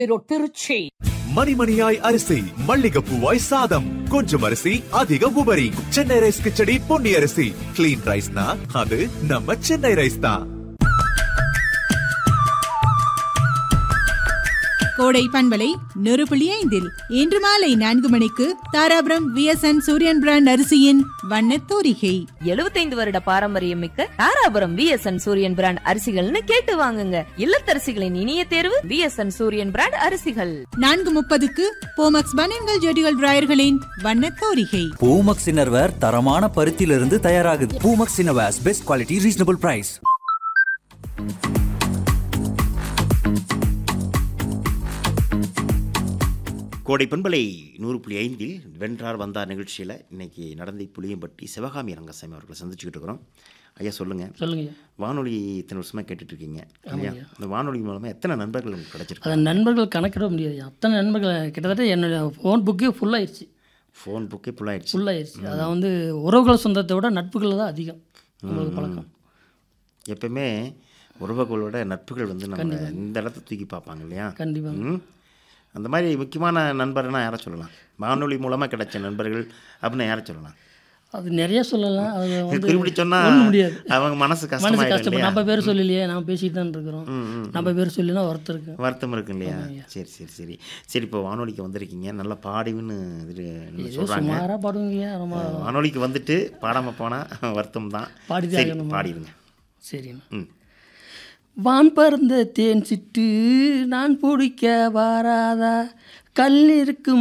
திருச்சி மணிமணியாய் அரிசி மல்லிகைப்பூவாய் சாதம் கொஞ்சம் அரிசி அதிக உபரி சென்னை ரைஸ் கிச்சடி பொன்னி அரிசி கிளீன் ரைஸ்னா அது நம்ம சென்னை ரைஸ் தான் கோடை பண்பலை நூறு புள்ளி ஐந்தில் இன்று மாலை நான்கு மணிக்கு தாராபுரம் விஎஸ்என் சூரியன் பிராண்ட் அரிசியின் வண்ணத் தோரிகை எழுபத்தைந்து வருட பாரம்பரியம் மிக்க தாராபுரம் விஎஸ்என் சூரியன் பிராண்ட் அரிசிகள்னு கேட்டு வாங்குங்க இல்லத்தரசிகளின் இனிய தேர்வு விஎஸ்என் சூரியன் பிராண்ட் அரிசிகள் நான்கு முப்பதுக்கு போமக்ஸ் பனியன்கள் ஜெடிகள் டிராயர்களின் வண்ணத் தோரிகை பூமக்ஸ் இன்னர்வேர் தரமான பருத்தியிலிருந்து தயாராகுது Poomex innerwears best quality reasonable price Kodai பண்பலை நூறு புள்ளி ஐந்தில் வென்றார் வந்தார் நிகழ்ச்சியில் இன்னைக்கு நடந்தை புளியம்பட்டி சிவகாமி ரங்கசாமி அவர்களை சந்திச்சுக்கிட்டு இருக்கிறோம் ஐயா சொல்லுங்க சொல்லுங்க வானொலி இத்தனை வருஷமாக கேட்டுட்டு இருக்கீங்க இல்லையா இந்த வானொலி மூலமாக எத்தனை நண்பர்கள் உங்களுக்கு கிடைச்சிருக்கு அதை நண்பர்கள் கணக்கிட முடியாது அத்தனை நண்பர்கள் கிட்டத்தட்ட என்னோட ஃபோன் புக்கே ஃபுல்லாகிடுச்சு ஃபோன் புக்கே ஃபுல்லாகிடுச்சு ஃபுல்லாகிடுச்சு அதை வந்து உறவுகள் சொந்தத்தை விட நட்புகள் தான் அதிகம் நம்மளுக்கு பழக்கம் எப்பவுமே உறவுகளோட நட்புகள் வந்து நம்ம இந்த இடத்த தூக்கி பார்ப்பாங்க இல்லையா கண்டிப்பாக ம் அந்த மாதிரி முக்கியமான நண்பர்னா யாரை சொல்லலாம் வானொலி மூலமாக கிடைச்ச நண்பர்கள் அப்படின்னு யாரை சொல்லலாம் அது நிறைய சொல்லலாம் அது வந்து குறிப்பிட்டு சொன்னா சொல்ல முடியாது அவங்க மனசு மனசு கஷ்டமாயிடும் கஷ்டப்படும் இல்லையா நம்ம பேர் சொல்லலையே நம்ம பேசிட்டு தான் இருக்கிறோம் நம்ம பேர் சொல்லினா ஒருத்தர் இருக்கு வருத்தம் இருக்கு இல்லையா சரி சரி சரி சரி இப்போ வானொலிக்கு வந்திருக்கீங்க நல்லா பாடிவுன்னு இது ஏதோ சொல்கிறாங்க சுமாராக பாடுவீங்க ரொம்ப வானொலிக்கு வந்துட்டு பாடாமல் போனால் வருத்தம் தான் பாடிதான் சரி ஆகணுமா? பாடிடுங்க சரிண்ணா ம் வான் பறந்த தேன் சிட்டு நான் பிடிக்க வாராதா கல் இருக்கும்